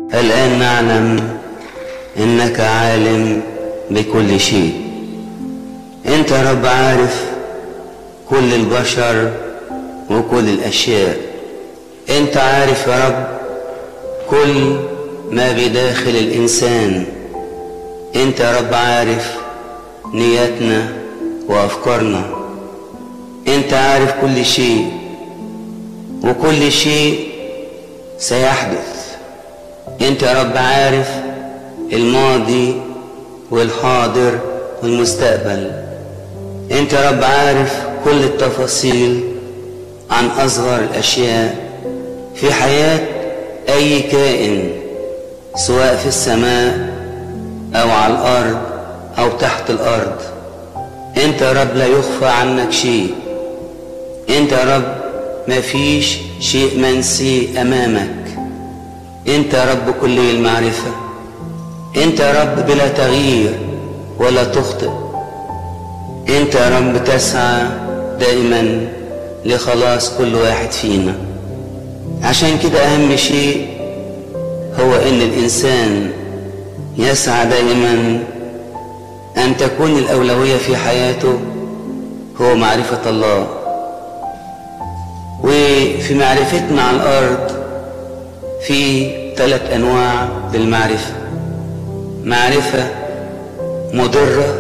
الآن نعلم إنك عالم بكل شيء أنت يا رب عارف كل البشر وكل الأشياء أنت عارف يا رب كل ما بداخل الإنسان أنت يا رب عارف نياتنا وأفكارنا أنت عارف كل شيء وكل شيء سيحدث أنت يا رب عارف الماضي والحاضر والمستقبل أنت يا رب عارف كل التفاصيل عن أصغر الأشياء في حياة أي كائن سواء في السماء أو على الأرض أو تحت الأرض أنت يا رب لا يخفى عنك شيء أنت يا رب ما فيش شيء منسي أمامك أنت يا رب كل المعرفة أنت يا رب بلا تغيير ولا تخطئ أنت يا رب تسعى دائما لخلاص كل واحد فينا عشان كده أهم شيء هو إن الإنسان يسعى دائما أن تكون الأولوية في حياته هو معرفة الله وفي معرفتنا على الأرض في ثلاث أنواع للمعرفة معرفة مضرة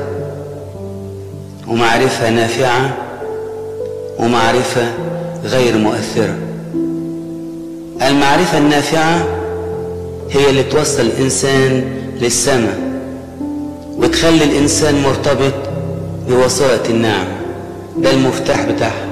ومعرفة نافعة ومعرفة غير مؤثرة المعرفة النافعة هي اللي توصل الإنسان للسماء وتخلي الإنسان مرتبط بوسائط النعم ده المفتاح بتاعها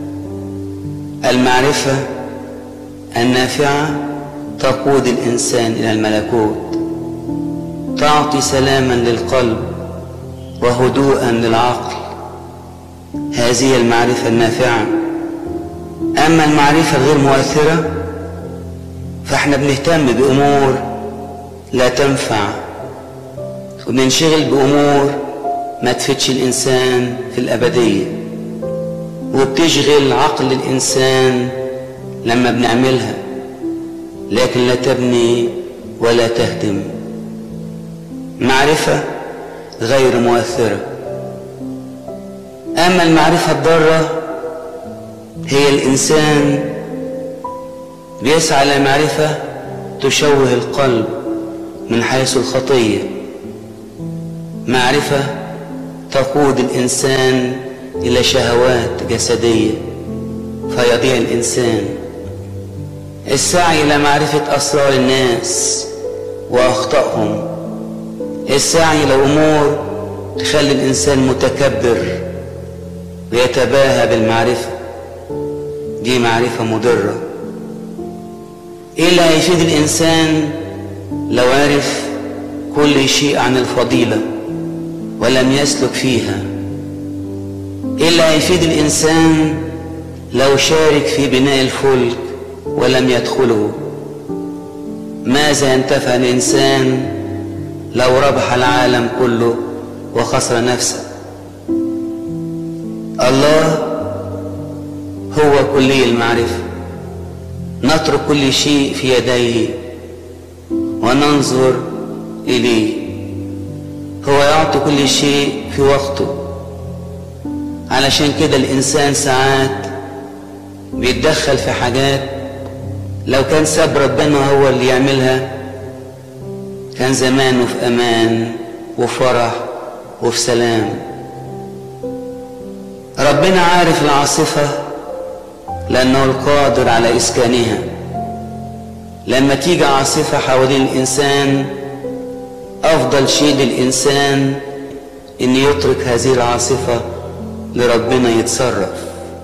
المعرفة النافعة تقود الإنسان إلى الملكوت تعطي سلاما للقلب وهدوءا للعقل هذه المعرفة النافعة أما المعرفة الغير مؤثرة فاحنا بنهتم بأمور لا تنفع وبننشغل بأمور ما تفيدش الإنسان في الأبدية وبتشغل عقل الإنسان لما بنعملها لكن لا تبني ولا تهدم معرفة غير مؤثرة أما المعرفة الضارة هي الإنسان بيسعى لمعرفة تشوه القلب من حيث الخطية معرفة تقود الإنسان إلى شهوات جسدية فيضيع الإنسان السعي إلى معرفة أسرار الناس وأخطائهم السعي لأمور تخلي الإنسان متكبر ويتباهى بالمعرفة دي معرفة مضرة إيه اللي هيفيد الإنسان لو عرف كل شيء عن الفضيلة ولم يسلك فيها إيه اللي هيفيد الإنسان لو شارك في بناء الفلك ولم يدخله ماذا ينتفع الإنسان لو ربح العالم كله وخسر نفسه الله هو كلي المعرفة نترك كل شيء في يديه وننظر إليه هو يعطي كل شيء في وقته علشان كده الإنسان ساعات بيتدخل في حاجات لو كان ساب ربنا هو اللي يعملها كان زمانه في أمان وفرح وفي سلام ربنا عارف العاصفة لأنه القادر على إسكانها لما تيجي عاصفة حوالين الإنسان أفضل شيء للإنسان إن يترك هذه العاصفة لربنا يتصرف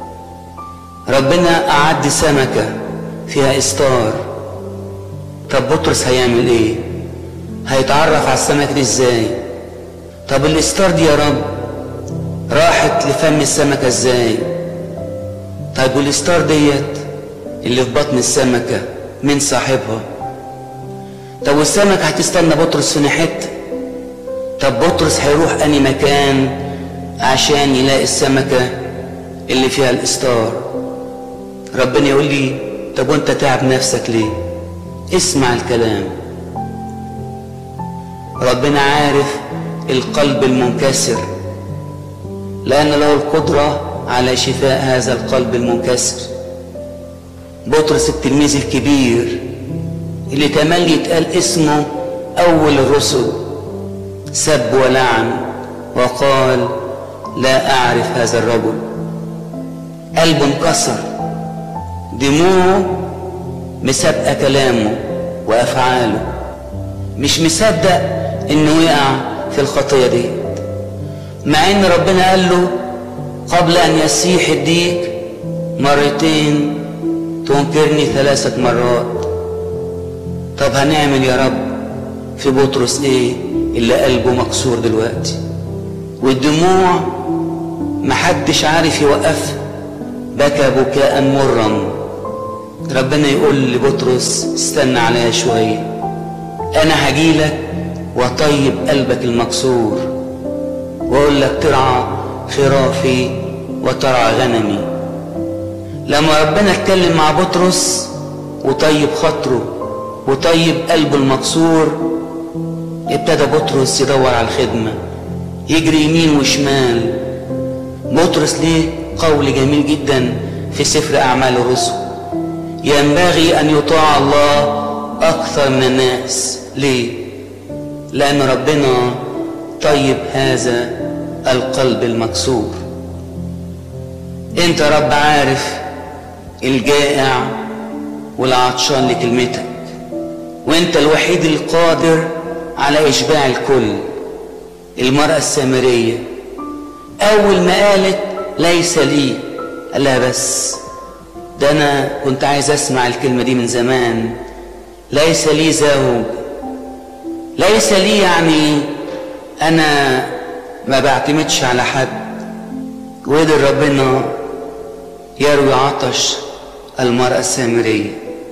ربنا أعد سمكة فيها إستار طب بطرس هيعمل إيه؟ هيتعرف على السمك دي إزاي؟ طب الإستار دي يا رب راحت لفم السمكة إزاي؟ طيب والإستار ديت اللي في بطن السمكة من صاحبها؟ طب والسمكة هتستنى بطرس في ناحيتها؟ طب بطرس هيروح أني مكان عشان يلاقي السمكة اللي فيها الإستار ربنا يقول لي طب وانت تعب نفسك ليه اسمع الكلام ربنا عارف القلب المنكسر لأن له القدرة على شفاء هذا القلب المنكسر بطرس التلميذ الكبير اللي تملي يتقال اسمه أول الرسل سب ولعن وقال لا أعرف هذا الرجل قلبه انكسر دموعه مسابقة كلامه وأفعاله مش مصدق إنه وقع في الخطية دي مع إن ربنا قال له قبل أن يسيح الديك مرتين تنكرني ثلاثة مرات طب هنعمل يا رب في بطرس ايه اللي قلبه مكسور دلوقتي والدموع محدش عارف يوقفها بكى بكاء مرا ربنا يقول لبطرس استنى عليا شوية انا هجيلك وطيب قلبك المكسور واقول لك ترعى خرافي وترعى غنمي لما ربنا اتكلم مع بطرس وطيب خاطره وطيب قلبه المكسور ابتدى بطرس يدور على الخدمة يجري يمين وشمال بطرس ليه قول جميل جدا في سفر أعمال الرسل ينبغي أن يطاع الله أكثر من الناس ليه؟ لأن ربنا طيب هذا القلب المكسور انت رب عارف الجائع والعطشان لكلمتك وانت الوحيد القادر على اشباع الكل المرأة السامرية اول ما قالت ليس لي قال لها بس ده انا كنت عايز اسمع الكلمة دي من زمان ليس لي زوج ليس لي يعني انا ما بعتمدش على حد وقدر ربنا يروي عطش المرأة السامرية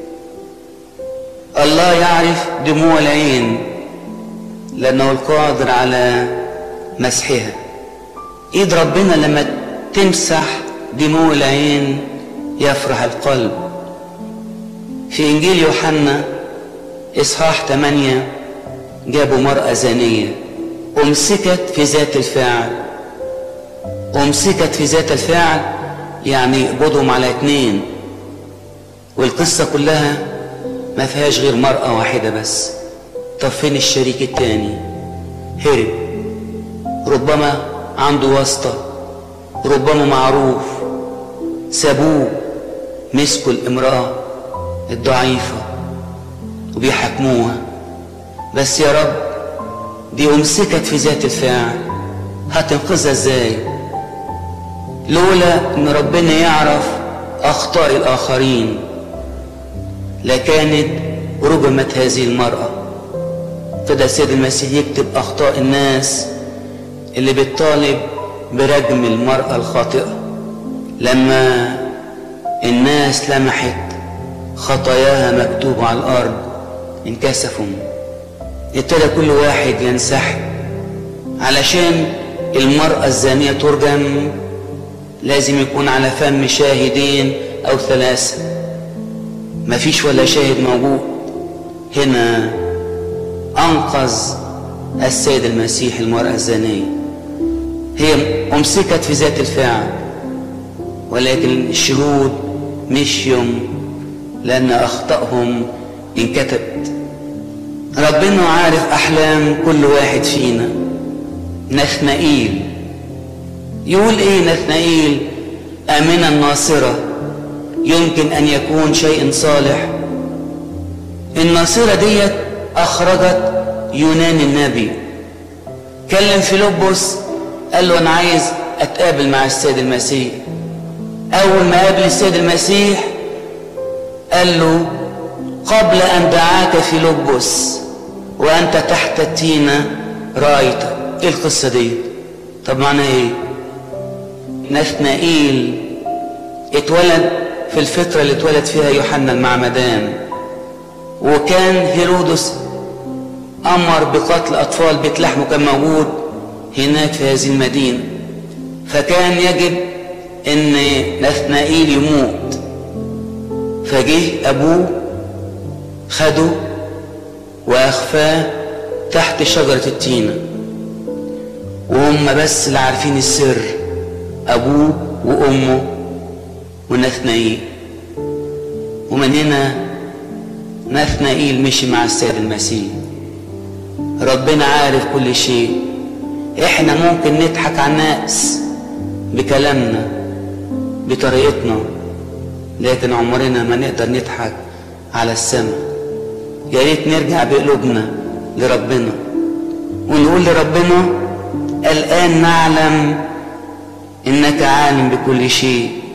الله يعرف دموع العين لأنه القادر على مسحها إيد ربنا لما تمسح دموع العين يفرح القلب في إنجيل يوحنا إصحاح 8 جابوا مرأة زانية أمسكت في ذات الفعل أمسكت في ذات الفعل يعني يقبضهم على اتنين والقصة كلها ما فيهاش غير مرأة واحدة بس طب فين الشريك التاني هرب ربما عنده واسطة ربما معروف سابوه مسكوا الامرأة الضعيفة وبيحكموها بس يا رب دي أمسكت في ذات الفعل هتنقذها ازاي لولا ان ربنا يعرف اخطاء الاخرين لكانت رجمت هذه المرأة ابتدى السيد المسيح يكتب اخطاء الناس اللي بتطالب برجم المرأة الخاطئة لما الناس لمحت خطاياها مكتوبة على الأرض انكسفوا ابتدى كل واحد ينسحب علشان المرأة الزانية ترجم لازم يكون على فم شاهدين أو ثلاثة مفيش ولا شاهد موجود هنا أنقذ السيد المسيح المرأة الزانية هي أمسكت في ذات الفعل ولكن الشهود مشيوا لأن أخطأهم انكتبت ربنا عارف أحلام كل واحد فينا نثنائيل يقول ايه نثنائيل امنة الناصرة يمكن ان يكون شيء صالح الناصرة ديت اخرجت يونان النبي كلم فيلبس قال له انا عايز اتقابل مع السيد المسيح اول ما قابل السيد المسيح قال له قبل ان دعاك فيلبس وانت تحت التينة رايتك ايه القصة دي طب معنى ايه نثنائيل اتولد في الفترة اللي اتولد فيها يوحنا المعمدان وكان هيرودس أمر بقتل أطفال بيت لحمه كان موجود هناك في هذه المدينة فكان يجب أن نثنائيل يموت فجه أبوه خده وأخفاه تحت شجرة التينة وهم بس اللي عارفين السر أبوه وأمه ونثنائيل ومن هنا نثنائيل مشي مع السيد المسيح ربنا عارف كل شيء احنا ممكن نضحك على الناس بكلامنا بطريقتنا لكن عمرنا ما نقدر نضحك على السماء يا ريت نرجع بقلوبنا لربنا ونقول لربنا الآن نعلم إنك عالم بكل شيء